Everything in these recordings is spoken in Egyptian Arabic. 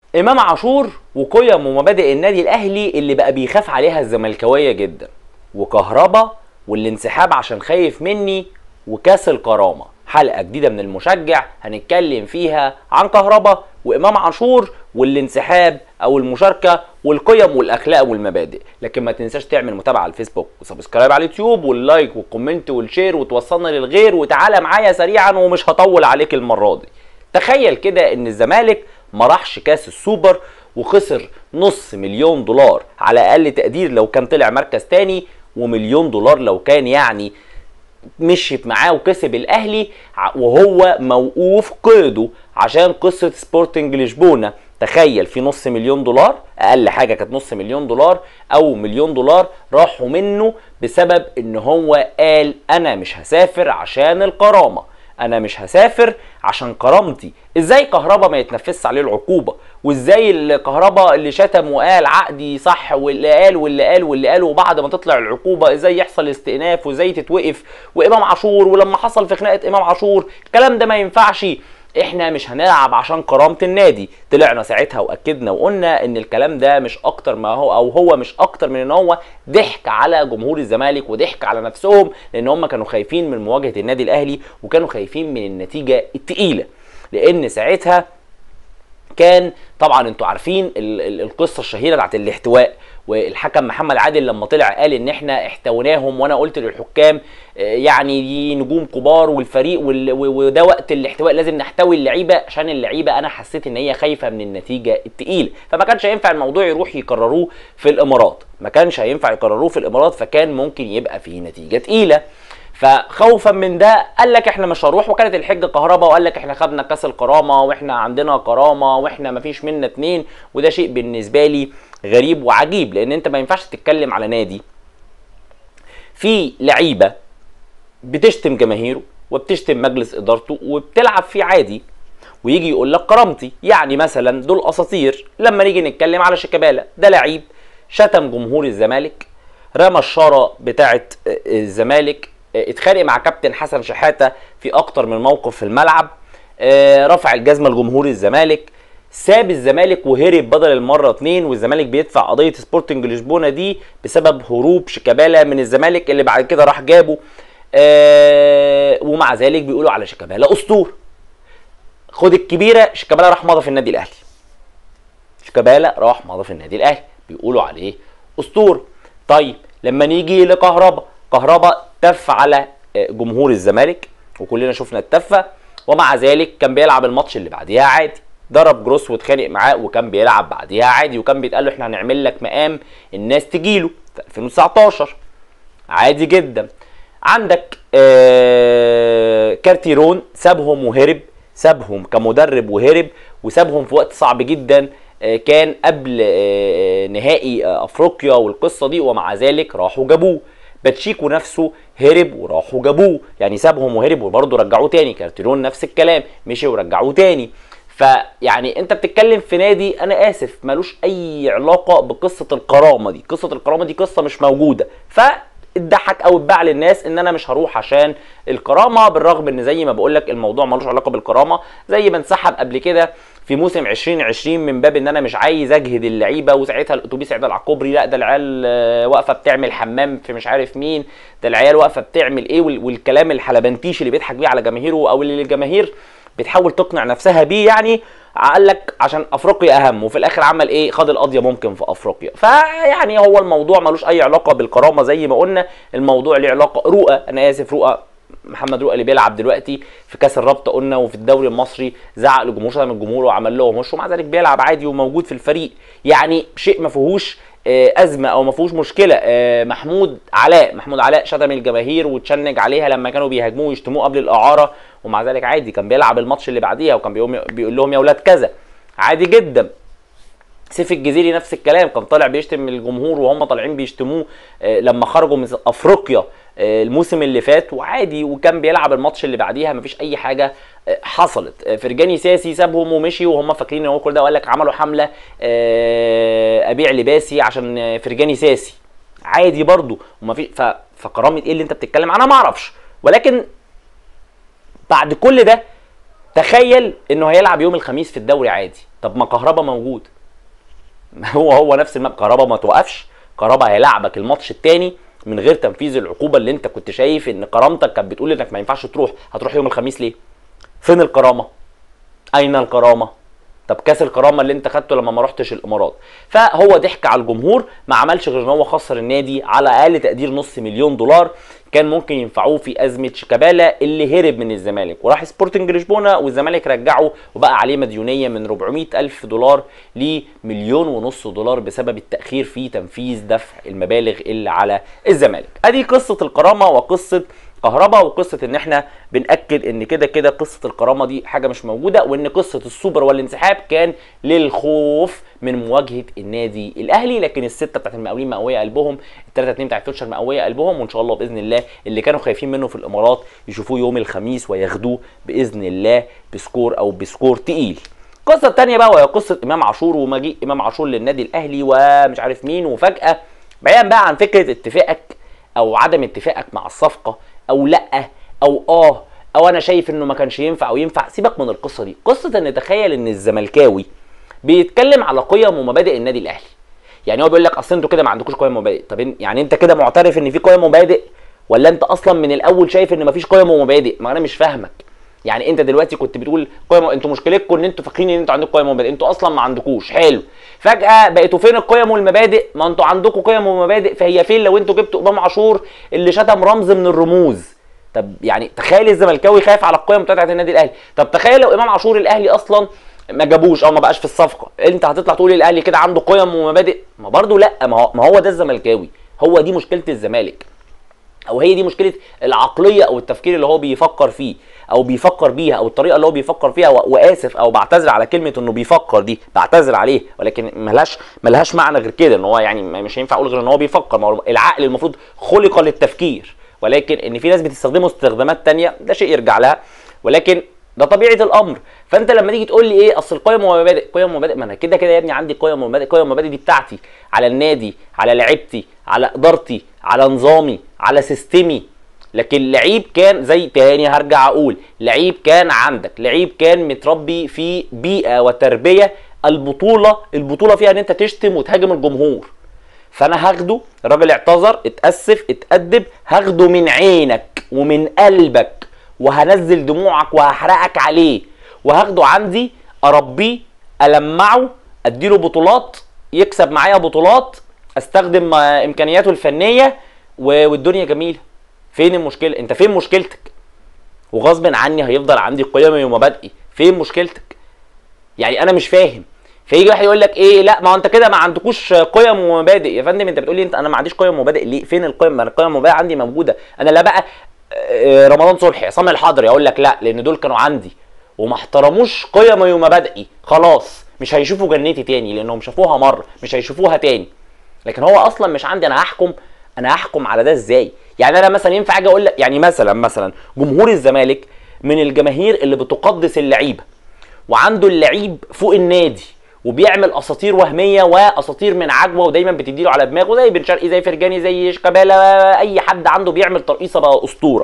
امام عاشور وقيم ومبادئ النادي الاهلي اللي بقى بيخاف عليها الزملكاويه جدا وكهربا والانسحاب عشان خايف مني وكاس الكرامه حلقه جديده من المشجع هنتكلم فيها عن كهربا وامام عاشور والانسحاب او المشاركه والقيم والاخلاق والمبادئ لكن ما تنساش تعمل متابعه على الفيسبوك وسبسكرايب على اليوتيوب واللايك والكومنت والشير وتوصلنا للغير وتعالى معايا سريعا ومش هطول عليك المره دي تخيل كده ان الزمالك ما راحش كاس السوبر وخسر نص مليون دولار على اقل تقدير لو كان طلع مركز تاني ومليون دولار لو كان يعني مشيت معاه وكسب الاهلي ع- وهو موقوف قيده عشان قصه سبورتنج لشبونه تخيل في نص مليون دولار اقل حاجه كانت نص مليون دولار او مليون دولار راحوا منه بسبب ان هو قال انا مش هسافر عشان الكرامه انا مش هسافر عشان كرامتي ازاي كهربا ما يتنفذش عليه العقوبه وازاي الكهربا اللي شتم وقال عقدي صح واللي قال واللي قال واللي قال وبعد ما تطلع العقوبه ازاي يحصل استئناف وازاي تتوقف وامام عاشور ولما حصل في خناقه امام عاشور الكلام ده ما ينفعش احنا مش هنلعب عشان كرامه النادي طلعنا ساعتها واكدنا وقلنا ان الكلام ده مش اكتر ما هو او هو مش اكتر من ان هو ضحك على جمهور الزمالك وضحك على نفسهم لان هم كانوا خايفين من مواجهه النادي الاهلي وكانوا خايفين من النتيجه التقيله لان ساعتها كان طبعا انتوا عارفين ال- ال- القصه الشهيره بتاعت الاحتواء والحكم محمد عادل لما طلع قال ان احنا احتويناهم وانا قلت للحكام آه، يعني دي نجوم كبار والفريق وال- و- وده وقت الاحتواء لازم نحتوي اللعيبه عشان اللعيبه انا حسيت ان هي خايفه من النتيجه التقيله فما كانش هينفع الموضوع يروح يكرروه في الامارات ما كانش هينفع يكرروه في الامارات فكان ممكن يبقى فيه نتيجه تقيله فخوفا من ده قال لك احنا مش هنروح وكانت الحجه كهرباء وقال لك احنا خدنا كاس الكرامه واحنا عندنا كرامه واحنا مفيش منا اتنين وده شيء بالنسبه لي غريب وعجيب لان انت ما ينفعش تتكلم على نادي في لعيبه بتشتم جماهيره وبتشتم مجلس ادارته وبتلعب فيه عادي ويجي يقول لك كرامتي يعني مثلا دول اساطير لما نيجي نتكلم على شيكابالا ده لعيب شتم جمهور الزمالك رمى الشاره بتاعه الزمالك اتخانق مع كابتن حسن شحاته في اكتر من موقف في الملعب آه، رفع الجزمه لجمهور الزمالك ساب الزمالك وهرب بدل المره اتنين والزمالك بيدفع قضيه سبورتنج لشبونه دي بسبب هروب شيكابالا من الزمالك اللي بعد كده راح جابه آه ومع ذلك بيقولوا على شيكابالا اسطور خد الكبيره شيكابالا راح مضى في النادي الاهلي شيكابالا راح مضى في النادي الاهلي بيقولوا عليه اسطوره طيب لما نيجي لكهربا كهربا تف على آه، جمهور الزمالك وكلنا شفنا التفه ومع ذلك كان بيلعب الماتش اللي بعديها عادي ضرب جروس واتخانق معاه وكان بيلعب بعديها عادي وكان بيتقال له احنا هنعمل لك مقام الناس تجيله في 2019 عادي جدا عندك آه كارتيرون سابهم وهرب سابهم كمدرب وهرب وسابهم في وقت صعب جدا آه كان قبل آه نهائي آه افريقيا والقصه دي ومع ذلك راحوا جابوه باتشيكو نفسه هرب وراحوا جابوه يعني سابهم وهرب وبرضه رجعوه تاني كارتيرون نفس الكلام مشي ورجعوه تاني فيعني انت بتتكلم في نادي انا اسف ملوش اي علاقه بقصه الكرامه دي قصه الكرامه دي قصه مش موجوده ف اتضحك او اتباع للناس ان انا مش هروح عشان الكرامه بالرغم ان زي ما بقول لك الموضوع ملوش علاقه بالكرامه زي ما انسحب قبل كده في موسم 2020 من باب ان انا مش عايز اجهد اللعيبه وساعتها الاتوبيس عدل على الكوبري لا ده العيال آه، واقفه بتعمل حمام في مش عارف مين ده العيال واقفه بتعمل ايه وال- والكلام الحلبنتيش اللي بيضحك بيه على جماهيره او اللي الجماهير بتحاول تقنع نفسها بيه يعني قال لك عشان افريقيا اهم وفي الاخر عمل ايه خد القضيه ممكن في افريقيا فيعني هو الموضوع ملوش اي علاقه بالكرامه زي ما قلنا الموضوع ليه علاقه رؤى انا اسف رؤى محمد رؤى اللي بيلعب دلوقتي في كاس الرابطه قلنا وفي الدوري المصري زعق لجمهور شتم الجمهور وعمل لهم وش ومع ذلك بيلعب عادي وموجود في الفريق يعني شيء ما فيهوش آه، ازمه او ما فيهوش مشكله آه، محمود علاء محمود علاء شتم الجماهير وتشنج عليها لما كانوا بيهاجموه ويشتموه قبل الاعاره ومع ذلك عادي كان بيلعب الماتش اللي بعديها وكان بيقوم بيقول لهم يا اولاد كذا عادي جدا سيف الجزيري نفس الكلام كان طالع بيشتم الجمهور وهم طالعين بيشتموه آه، لما خرجوا من افريقيا آه، الموسم اللي فات وعادي وكان بيلعب الماتش اللي بعديها مفيش اي حاجه آه، حصلت آه، فرجاني ساسي سابهم ومشي وهم فاكرين ان هو كل ده وقال لك عملوا حمله آه، ابيع لباسي عشان آه، فرجاني ساسي عادي برضو ومفيش ف- فكرامه ايه اللي انت بتتكلم عنها ما اعرفش ولكن بعد كل ده تخيل انه هيلعب يوم الخميس في الدوري عادي طب ما كهربا موجود هو هو نفس الماب كهربا ما توقفش كهربا هيلعبك الماتش التاني من غير تنفيذ العقوبه اللي انت كنت شايف ان كرامتك كانت بتقول انك ما ينفعش تروح هتروح يوم الخميس ليه فين الكرامه اين الكرامه طب كاس الكرامه اللي انت خدته لما ما رحتش الامارات فهو ضحك على الجمهور ما عملش غير ان هو خسر النادي على اقل تقدير نص مليون دولار كان ممكن ينفعوه في ازمه شيكابالا اللي هرب من الزمالك وراح سبورتنج لشبونه والزمالك رجعه وبقى عليه مديونيه من 400 الف دولار لمليون ونص دولار بسبب التاخير في تنفيذ دفع المبالغ اللي على الزمالك ادي قصه الكرامه وقصه كهرباء وقصه ان احنا بناكد ان كده كده قصه الكرامه دي حاجه مش موجوده وان قصه السوبر والانسحاب كان للخوف من مواجهه النادي الاهلي لكن السته بتاعت المقاولين مقويه قلبهم الثلاثه اتنين بتاعت فيوتشر مقويه قلبهم وان شاء الله باذن الله اللي كانوا خايفين منه في الامارات يشوفوه يوم الخميس وياخدوه باذن الله بسكور او بسكور تقيل القصه الثانيه بقى وهي قصه امام عاشور ومجيء امام عاشور للنادي الاهلي ومش عارف مين وفجاه بعيدا بقى عن فكره اتفاقك او عدم اتفاقك مع الصفقه او لا او اه او انا شايف انه ما كانش ينفع او ينفع سيبك من القصه دي قصه ان تخيل ان الزملكاوي بيتكلم على قيم ومبادئ النادي الاهلي يعني هو بيقول لك اصل انتوا كده ما عندكوش قيم ومبادئ طب يعني انت كده معترف ان في قيم ومبادئ ولا انت اصلا من الاول شايف ان مفيش قيم ومبادئ ما انا مش فاهمك يعني انت دلوقتي كنت بتقول قيم انتوا مشكلتكم ان انتوا فاكرين ان انتوا عندكم قيم ومبادئ انتوا اصلا ما عندكوش حلو فجاه بقيتوا فين القيم والمبادئ ما انتوا عندكم قيم ومبادئ فهي فين لو انتوا جبتوا امام عاشور اللي شتم رمز من الرموز طب يعني تخيل الزملكاوي خايف على القيم بتاعت النادي الاهلي طب تخيل لو امام عاشور الاهلي اصلا ما جابوش او ما بقاش في الصفقه انت هتطلع تقول الاهلي كده عنده قيم ومبادئ ما برضه لا ما هو, ما هو ده الزملكاوي هو دي مشكله الزمالك او هي دي مشكله العقليه او التفكير اللي هو بيفكر فيه او بيفكر بيها او الطريقه اللي هو بيفكر فيها واسف او بعتذر على كلمه انه بيفكر دي بعتذر عليه ولكن ملهاش ملهاش معنى غير كده ان هو يعني مش هينفع اقول غير ان هو بيفكر ما هو العقل المفروض خلق للتفكير ولكن ان في ناس بتستخدمه استخدامات تانية ده شيء يرجع لها ولكن ده طبيعه الامر فانت لما تيجي تقول لي ايه اصل القيم ومبادئ قيم ومبادئ ما انا كده كده يا ابني عندي قيم ومبادئ قيم ومبادئ دي بتاعتي على النادي على لعيبتي على ادارتي على نظامي على سيستمي لكن لعيب كان زي تاني هرجع اقول لعيب كان عندك لعيب كان متربي في بيئه وتربيه البطوله البطوله فيها ان انت تشتم وتهاجم الجمهور فانا هاخده الراجل اعتذر اتاسف اتادب هاخده من عينك ومن قلبك وهنزل دموعك وهحرقك عليه وهاخده عندي اربيه المعه اديله بطولات يكسب معايا بطولات استخدم امكانياته الفنيه والدنيا جميله فين المشكله انت فين مشكلتك وغصب عني هيفضل عندي قيمي ومبادئي فين مشكلتك يعني انا مش فاهم فيجي واحد يقول لك ايه لا ما هو انت كده ما عندكوش قيم ومبادئ يا فندم انت بتقول لي انت انا ما عنديش قيم ومبادئ ليه فين القيم ما القيم والمبادئ عندي موجوده انا لا بقى رمضان صبحي عصام الحضري اقول لك لا لان دول كانوا عندي وما احترموش قيمي ومبادئي خلاص مش هيشوفوا جنتي تاني لانهم شافوها مره مش هيشوفوها تاني لكن هو اصلا مش عندي انا هحكم انا هحكم على ده ازاي يعني انا مثلا ينفع اجي اقول لك يعني مثلا مثلا جمهور الزمالك من الجماهير اللي بتقدس اللعيبه وعنده اللعيب فوق النادي وبيعمل اساطير وهميه واساطير من عجوه ودايما بتديله على دماغه زي بن شرقي زي فرجاني زي شيكابالا اي حد عنده بيعمل ترقيصه بقى اسطوره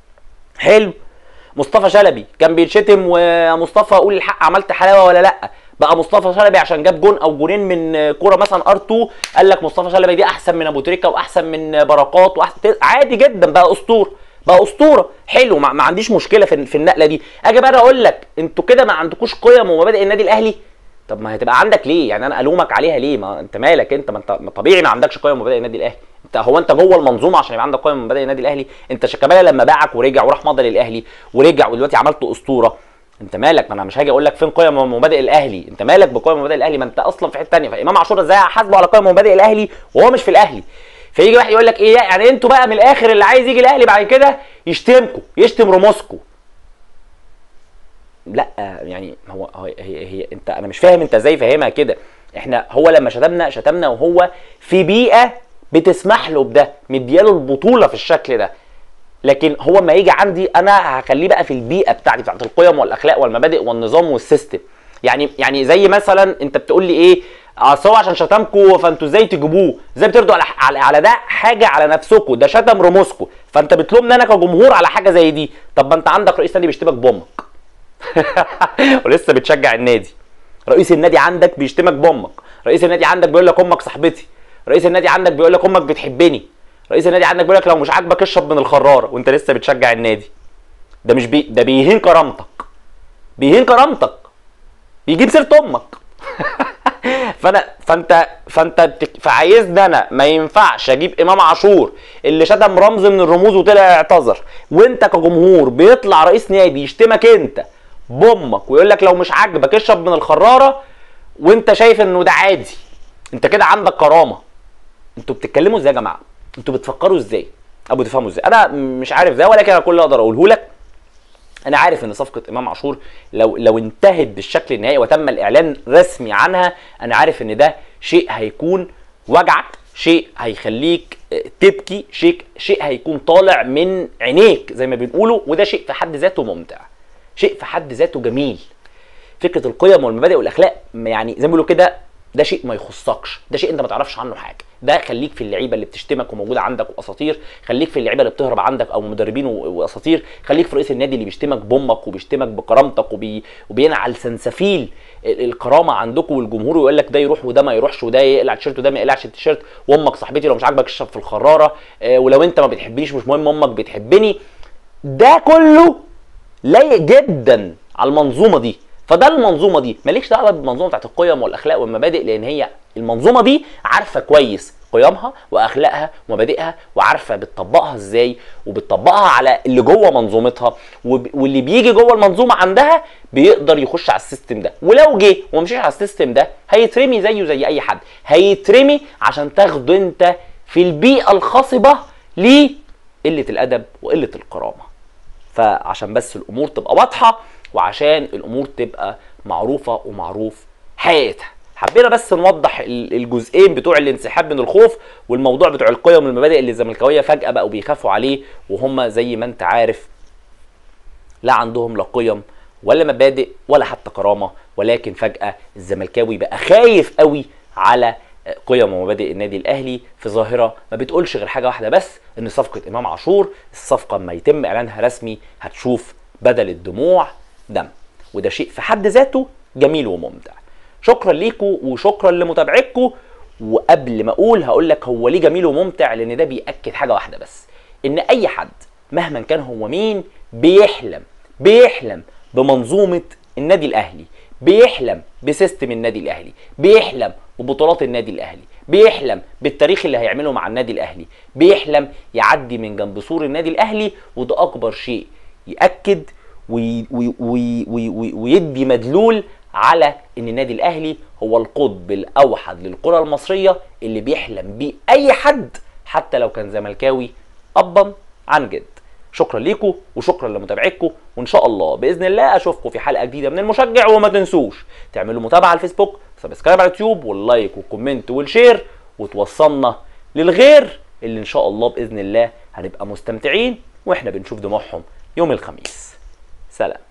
حلو مصطفى شلبي كان بيتشتم ومصطفى اقول الحق عملت حلاوه ولا لا بقى مصطفى شلبي عشان جاب جون او جونين من كوره مثلا ار 2 قال لك مصطفى شلبي دي احسن من ابو تريكه واحسن من بركات واحسن عادي جدا بقى اسطوره بقى اسطوره حلو ما, ما عنديش مشكله في, في النقله دي اجي بقى اقول لك انتوا كده ما عندكوش قيم ومبادئ النادي الاهلي طب ما هتبقى عندك ليه يعني انا الومك عليها ليه ما انت مالك انت ما انت طبيعي ما عندكش قيم ومبادئ النادي الاهلي انت هو انت جوه المنظومه عشان يبقى عندك قيم ومبادئ النادي الاهلي انت شيكابالا لما باعك ورجع وراح مضى للاهلي ورجع ودلوقتي عملت اسطوره انت مالك ما انا مش هاجي اقول لك فين قيم ومبادئ الاهلي انت مالك بقيم ومبادئ الاهلي ما انت اصلا في حته ثانيه فامام عاشور ازاي هحاسبه على قيم ومبادئ الاهلي وهو مش في الاهلي فيجي واحد يقول لك ايه يعني انتوا بقى من الاخر اللي عايز يجي الاهلي بعد كده يشتمكم يشتم رموسكم لا يعني هو هي, هي, هي انت انا مش فاهم انت ازاي فاهمها كده احنا هو لما شتمنا شتمنا وهو في بيئه بتسمح له بده مدياله البطوله في الشكل ده لكن هو ما يجي عندي انا هخليه بقى في البيئه بتاعتي بتاعت القيم والاخلاق والمبادئ والنظام والسيستم يعني يعني زي مثلا انت بتقول لي ايه اصل هو عشان شتمكم فانتوا ازاي تجيبوه ازاي بتردوا على على, على ده حاجه على نفسكم ده شتم رموزكم فانت بتلومني انا كجمهور على حاجه زي دي طب ما انت عندك رئيس نادي بيشتمك بامك ولسه بتشجع النادي رئيس النادي عندك بيشتمك بامك رئيس النادي عندك بيقول لك امك صاحبتي رئيس النادي عندك بيقول لك امك بتحبني رئيس النادي عندك بيقول لك لو مش عاجبك اشرب من الخراره وانت لسه بتشجع النادي ده مش بي ده بيهين كرامتك بيهين كرامتك بيجيب سيره امك فانا فانت فانت بتك... فعايزني انا ما ينفعش اجيب امام عاشور اللي شتم رمز من الرموز وطلع اعتذر وانت كجمهور بيطلع رئيس نادي يشتمك انت بامك ويقول لك لو مش عاجبك اشرب من الخراره وانت شايف انه ده عادي انت كده عندك كرامه انتوا بتتكلموا ازاي يا جماعه انتوا بتفكروا ازاي او بتفهموا ازاي انا مش عارف ده ولكن انا كل اللي اقدر اقوله لك انا عارف ان صفقه امام عاشور لو لو انتهت بالشكل النهائي وتم الاعلان رسمي عنها انا عارف ان ده شيء هيكون وجعك شيء هيخليك تبكي شيء شيء هيكون طالع من عينيك زي ما بنقوله وده شيء في حد ذاته ممتع شيء في حد ذاته جميل فكره القيم والمبادئ والاخلاق يعني زي ما بيقولوا كده ده شيء ما يخصكش ده شيء انت ما تعرفش عنه حاجه ده خليك في اللعيبه اللي بتشتمك وموجوده عندك واساطير خليك في اللعيبه اللي بتهرب عندك او مدربين واساطير خليك في رئيس النادي اللي بيشتمك بامك وبيشتمك بكرامتك وبي... وبينعل سنسفيل الكرامه عندكم والجمهور ويقول لك ده يروح وده ما يروحش وده يقلع التيشيرت وده ما يقلعش التيشيرت وامك صاحبتي لو مش عاجبك اشرب في الخراره آه ولو انت ما بتحبنيش مش مهم امك بتحبني ده كله لايق جدا على المنظومه دي فده المنظومه دي مالكش دعوه بالمنظومه بتاعت القيم والاخلاق والمبادئ لان هي المنظومه دي عارفه كويس قيمها واخلاقها ومبادئها وعارفه بتطبقها ازاي وبتطبقها على اللي جوه منظومتها واللي بيجي جوه المنظومه عندها بيقدر يخش على السيستم ده ولو جه وما مشيش على السيستم ده هيترمي زيه زي اي حد هيترمي عشان تاخده انت في البيئه الخصبه لقله الادب وقله الكرامه فعشان بس الامور تبقى واضحه وعشان الامور تبقى معروفه ومعروف حقيقتها حبينا بس نوضح الجزئين بتوع الانسحاب من الخوف والموضوع بتوع القيم والمبادئ اللي الزملكاويه فجاه بقوا بيخافوا عليه وهم زي ما انت عارف لا عندهم لا قيم ولا مبادئ ولا حتى كرامه ولكن فجاه الزملكاوي بقى خايف قوي على قيم ومبادئ النادي الاهلي في ظاهره ما بتقولش غير حاجه واحده بس ان صفقه امام عاشور الصفقه اما يتم اعلانها رسمي هتشوف بدل الدموع دم وده شيء في حد ذاته جميل وممتع شكرا ليكم وشكرا لمتابعتكم وقبل ما اقول هقول لك هو ليه جميل وممتع لان ده بياكد حاجه واحده بس ان اي حد مهما كان هو مين بيحلم بيحلم بمنظومه النادي الاهلي بيحلم بسيستم النادي الاهلي بيحلم ببطولات النادي الاهلي بيحلم بالتاريخ اللي هيعمله مع النادي الاهلي بيحلم يعدي من جنب سور النادي الاهلي وده اكبر شيء ياكد وي وي وي وي ويدي مدلول على ان النادي الاهلي هو القطب الاوحد للكره المصريه اللي بيحلم بيه اي حد حتى لو كان زملكاوي ابا عن جد شكرا ليكم وشكرا لمتابعتكم وان شاء الله باذن الله اشوفكم في حلقه جديده من المشجع وما تنسوش تعملوا متابعه على الفيسبوك سبسكرايب على اليوتيوب واللايك والكومنت والشير وتوصلنا للغير اللي ان شاء الله باذن الله هنبقى مستمتعين واحنا بنشوف دموعهم يوم الخميس سلام